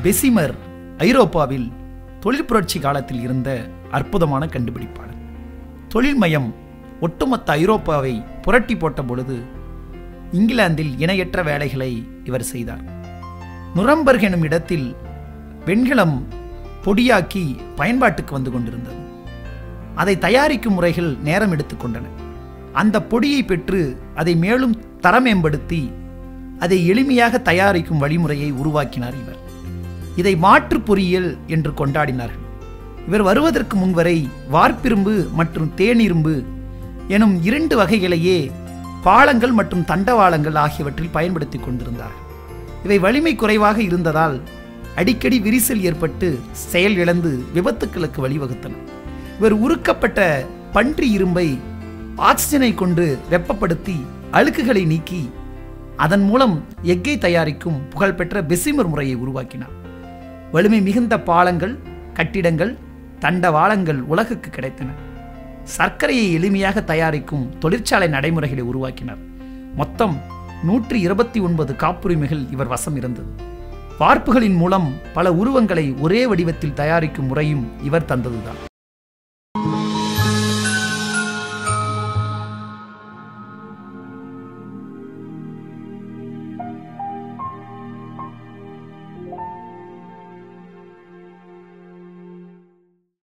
பெசிமர் ஐரோப்பாவில் தொழில் புரட்சி காலத்தில் இருந்த அற்புதமான கண்டுபிடிப்பாளர் தொழில்மயம் ஒட்டுமொத்த ஐரோப்பாவை புரட்டி போட்ட பொழுது இங்கிலாந்தில் இணையற்ற வேலைகளை இவர் செய்தார் நுரம்பர்க் எனும் இடத்தில் வெண்கலம் பொடியாக்கி பயன்பாட்டுக்கு வந்து கொண்டிருந்தது அதை தயாரிக்கும் முறைகள் நேரம் எடுத்துக்கொண்டன அந்த பொடியை பெற்று அதை மேலும் தரமேம்படுத்தி அதை எளிமையாக தயாரிக்கும் வழிமுறையை உருவாக்கினார் இவர் இதை மாற்று பொறியியல் என்று கொண்டாடினார்கள் இவர் வருவதற்கு முன்வரை வார்ப்பிரும்பு மற்றும் தேனிரும்பு எனும் இரண்டு வகைகளையே பாலங்கள் மற்றும் தண்டவாளங்கள் ஆகியவற்றில் பயன்படுத்தி கொண்டிருந்தார்கள் இவை வலிமை குறைவாக இருந்ததால் அடிக்கடி விரிசல் ஏற்பட்டு செயல் இழந்து விபத்துக்களுக்கு வழிவகுத்தன இவர் உருக்கப்பட்ட பன்றி இரும்பை ஆக்சிஜனை கொண்டு வெப்பப்படுத்தி அழுக்குகளை நீக்கி அதன் மூலம் எக்கை தயாரிக்கும் புகழ்பெற்ற பெசிமர் முறையை உருவாக்கினார் வலிமை மிகுந்த பாலங்கள் கட்டிடங்கள் தண்டவாளங்கள் உலகுக்கு கிடைத்தன சர்க்கரையை எளிமையாக தயாரிக்கும் தொழிற்சாலை நடைமுறைகளை உருவாக்கினார் மொத்தம் நூற்றி இருபத்தி ஒன்பது காப்புரிமைகள் இவர் வசம் இருந்தது வார்ப்புகளின் மூலம் பல உருவங்களை ஒரே வடிவத்தில் தயாரிக்கும் முறையும் இவர் தந்ததுதான்